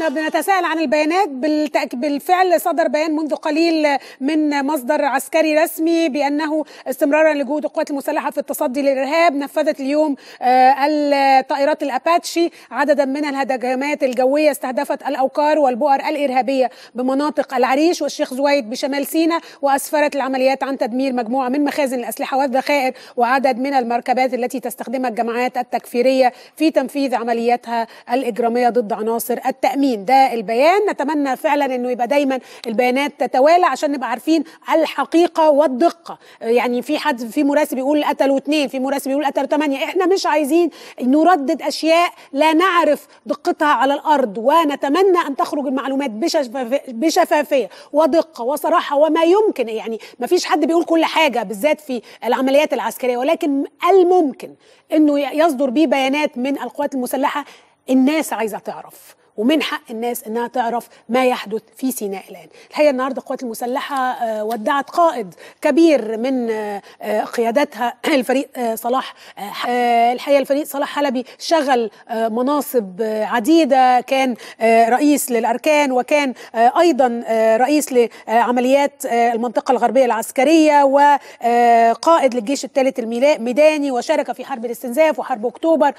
كنا بنتساءل عن البيانات بالتأك... بالفعل صدر بيان منذ قليل من مصدر عسكري رسمي بانه استمرارا لجهود القوات المسلحه في التصدي للارهاب نفذت اليوم الطائرات الاباتشي عددا من الهجمات الجويه استهدفت الاوكار والبؤر الارهابيه بمناطق العريش والشيخ زويد بشمال سيناء واسفرت العمليات عن تدمير مجموعه من مخازن الاسلحه والذخائر وعدد من المركبات التي تستخدمها الجماعات التكفيريه في تنفيذ عملياتها الاجراميه ضد عناصر التامين ده البيان نتمنى فعلا انه يبقى دايما البيانات تتوالى عشان نبقى عارفين الحقيقه والدقه يعني في حد في مراسل بيقول قتلوا اثنين في مراسل بيقول قتلوا ثمانيه احنا مش عايزين نردد اشياء لا نعرف دقتها على الارض ونتمنى ان تخرج المعلومات بشفافيه ودقه وصراحه وما يمكن يعني ما فيش حد بيقول كل حاجه بالذات في العمليات العسكريه ولكن الممكن انه يصدر بيه بيانات من القوات المسلحه الناس عايزه تعرف ومن حق الناس انها تعرف ما يحدث في سيناء الان. الحقيقه النهارده القوات المسلحه ودعت قائد كبير من قياداتها الفريق صلاح الحقيقه الفريق صلاح حلبي شغل مناصب عديده كان رئيس للاركان وكان ايضا رئيس لعمليات المنطقه الغربيه العسكريه وقائد للجيش الثالث الميداني وشارك في حرب الاستنزاف وحرب اكتوبر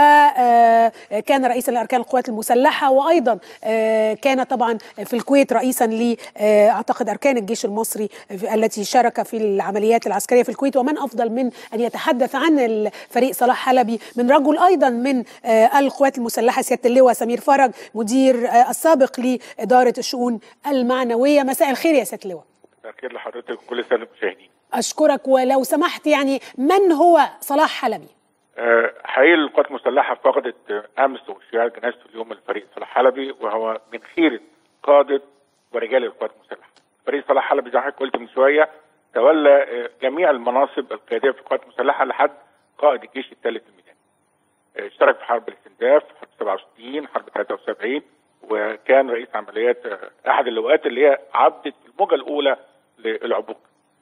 وكان رئيس الاركان القوات المسلحه وايضا كان طبعا في الكويت رئيسا ل اعتقد اركان الجيش المصري التي شارك في العمليات العسكريه في الكويت ومن افضل من ان يتحدث عن الفريق صلاح حلبي من رجل ايضا من القوات المسلحه سياده اللواء سمير فرج مدير السابق لاداره الشؤون المعنويه مساء الخير يا سياده اللواء مساء الخير لحضرتك وكل سنه المشاهدين اشكرك ولو سمحت يعني من هو صلاح حلبي حقيقي القوات المسلحه فقدت امس وشياع جنازته اليوم الفريق صلاح حلبي وهو من خيره قاده ورجال القوات المسلحه. فريق صلاح حلبي زي ما حضرتك قلت من شويه تولى جميع المناصب القياديه في القوات المسلحه لحد قائد الجيش الثالث الميداني. اشترك في حرب الاستنزاف حرب 67 حرب 73 وكان رئيس عمليات احد اللواءات اللي هي عدت الموجه الاولى للعبوق.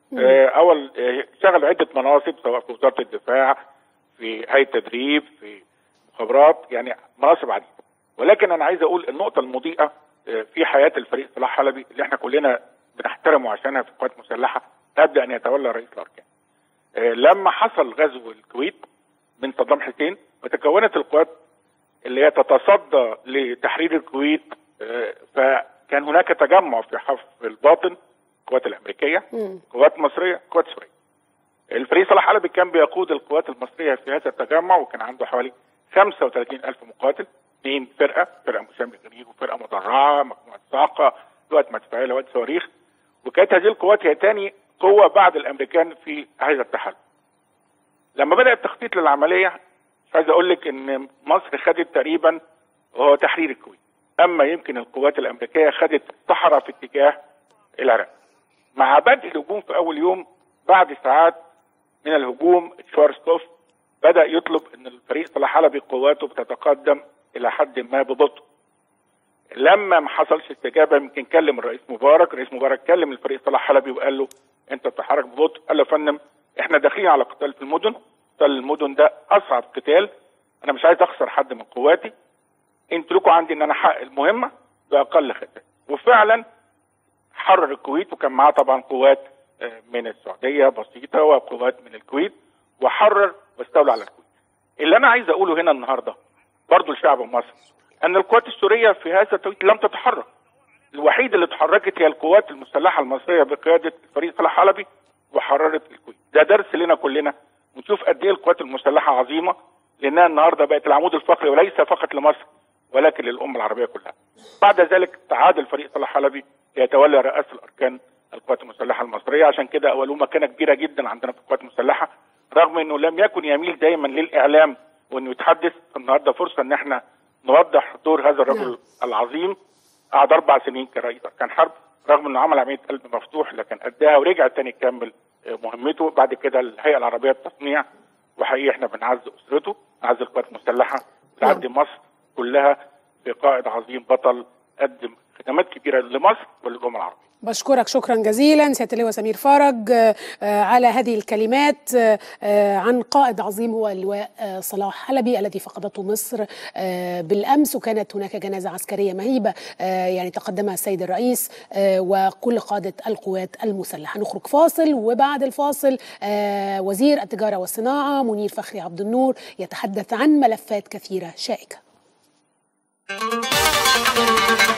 اول شغل عده مناصب سواء في وزاره الدفاع في هيئه تدريب في مخابرات يعني مناصب عديده ولكن انا عايز اقول النقطه المضيئه في حياه الفريق صلاح حلبي اللي احنا كلنا بنحترمه عشانها في القوات المسلحه قبل ان يتولى رئيس الاركان. لما حصل غزو الكويت من صدام حسين وتكونت القوات اللي هي تتصدى لتحرير الكويت فكان هناك تجمع في حفر الباطن القوات الامريكيه قوات مصريه قوات سوريه الفريق صلاح حلبي كان بيقود القوات المصريه في هذا التجمع وكان عنده حوالي 35 ألف مقاتل اثنين فرقه فرقه مسام غريب وفرقه مدرعه مجموعه طاقه لواء مدفعيه لواء صواريخ وكانت هذه القوات هي ثاني قوه بعد الامريكان في هذا التحالف. لما بدا التخطيط للعمليه مش عايز اقول لك ان مصر خدت تقريبا وهو تحرير الكويت اما يمكن القوات الامريكيه خدت الصحراء في اتجاه العراق. مع بدء الهجوم في اول يوم بعد ساعات من الهجوم شوارستوف بدا يطلب ان الفريق صلاح حلبي قواته بتتقدم الى حد ما ببطء لما ما حصلش استجابه يمكن كلم الرئيس مبارك الرئيس مبارك كلم الفريق صلاح حلبي وقال له انت بتتحرك ببطء قال له يا فندم احنا داخلين على قتال في المدن قتال المدن ده اصعب قتال انا مش عايز اخسر حد من قواتي انتوا لكم عندي ان انا احقق المهمه باقل خسائر وفعلا حرر الكويت وكان معاه طبعا قوات من السعوديه بسيطه وقوات من الكويت وحرر واستولى على الكويت. اللي انا عايز اقوله هنا النهارده برضه لشعب مصر ان القوات السوريه في هذا التوقيت لم تتحرك. الوحيد اللي اتحركت هي القوات المسلحه المصريه بقياده الفريق صلاح حلبي وحررت الكويت. ده درس لنا كلنا ونشوف قد ايه القوات المسلحه عظيمه لانها النهارده بقت العمود الفقري وليس فقط لمصر ولكن للامه العربيه كلها. بعد ذلك تعاد الفريق صلاح حلبي ليتولى رئاسه الاركان القوات المسلحه المصريه عشان كده اولوه مكانه كبيره جدا عندنا في القوات المسلحه رغم انه لم يكن يميل دايما للاعلام وانه يتحدث النهارده فرصه ان احنا نوضح دور هذا الرجل نعم. العظيم قعد اربع سنين كرئيس اركان حرب رغم انه عمل عمليه قلب مفتوح لكن اداها ورجع تاني يكمل مهمته بعد كده الهيئه العربيه للتصنيع وحقيقي احنا بنعز اسرته نعز القوات المسلحه بنعدي نعم. مصر كلها بقائد عظيم بطل قدم خدمات كبيره لمصر وللامه العربيه بشكرك شكرا جزيلا سياده اللواء سمير فرج على هذه الكلمات عن قائد عظيم هو اللواء صلاح حلبي الذي فقدته مصر بالامس وكانت هناك جنازه عسكريه مهيبه يعني تقدمها السيد الرئيس وكل قاده القوات المسلحه نخرج فاصل وبعد الفاصل وزير التجاره والصناعه منير فخري عبد النور يتحدث عن ملفات كثيره شائكه